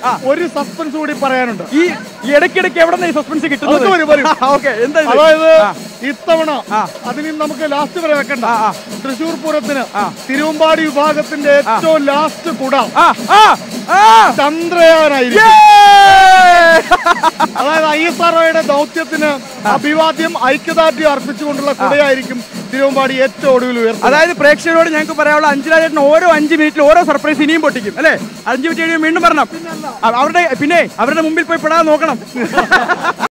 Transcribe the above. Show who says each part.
Speaker 1: ഒരു സസ്പെൻസ് കൂടി പറയാനുണ്ട്
Speaker 2: ഈ ഈ ഇടയ്ക്കിടയ്ക്ക് എവിടെ നിന്ന് ഈ സസ്പെൻസ് കിട്ടുന്നത്
Speaker 1: അതൊക്കെ വരും, വരും.
Speaker 2: ഓക്കെ എന്താ ഇത്?
Speaker 1: അതായത്
Speaker 2: ആ.
Speaker 1: ഇത്തവണ
Speaker 2: ആ.
Speaker 1: അതിന് നമുക്ക് ലാസ്റ്റ് വരെ വെക്കണ്ട
Speaker 2: ആ, ആ.
Speaker 1: തൃശൂർ പൂരത്തിന്
Speaker 2: ആ.
Speaker 1: തിരുവമ്പാടി വിഭാഗത്തിന്റെ ഏറ്റവും ലാസ്റ്റ് കുട
Speaker 2: ആ ആ ആ
Speaker 1: ചന്ദ്രയാനായിരിക്കും
Speaker 2: Yay!
Speaker 1: അതായത് ഐ എസ് ആർ ദൗത്യത്തിന് അഭിവാദ്യം ഐക്യദാർഢ്യം അർപ്പിച്ചുകൊണ്ടുള്ള കുടയായിരിക്കും തിരുവമ്പാടി ഏറ്റവും ഒടുവിൽ ഉയർത്തുന്നത്
Speaker 2: അതായത് പ്രേക്ഷകരോട് ഞങ്ങൾക്ക് പറയാനുള്ള അഞ്ചിലാചേട്ടൻ ഓരോ അഞ്ച് മിനിറ്റിൽ ഓരോ സർപ്രൈസ് ഇനിയും പൊട്ടിക്കും അല്ലേ അഞ്ച് മിനിറ്റ് കഴിയുമ്പോൾ വീണ്ടും പറയണം അവരുടെ പിന്നെ അവരുടെ മുമ്പിൽ പോയി പെടാതെ നോക്കണം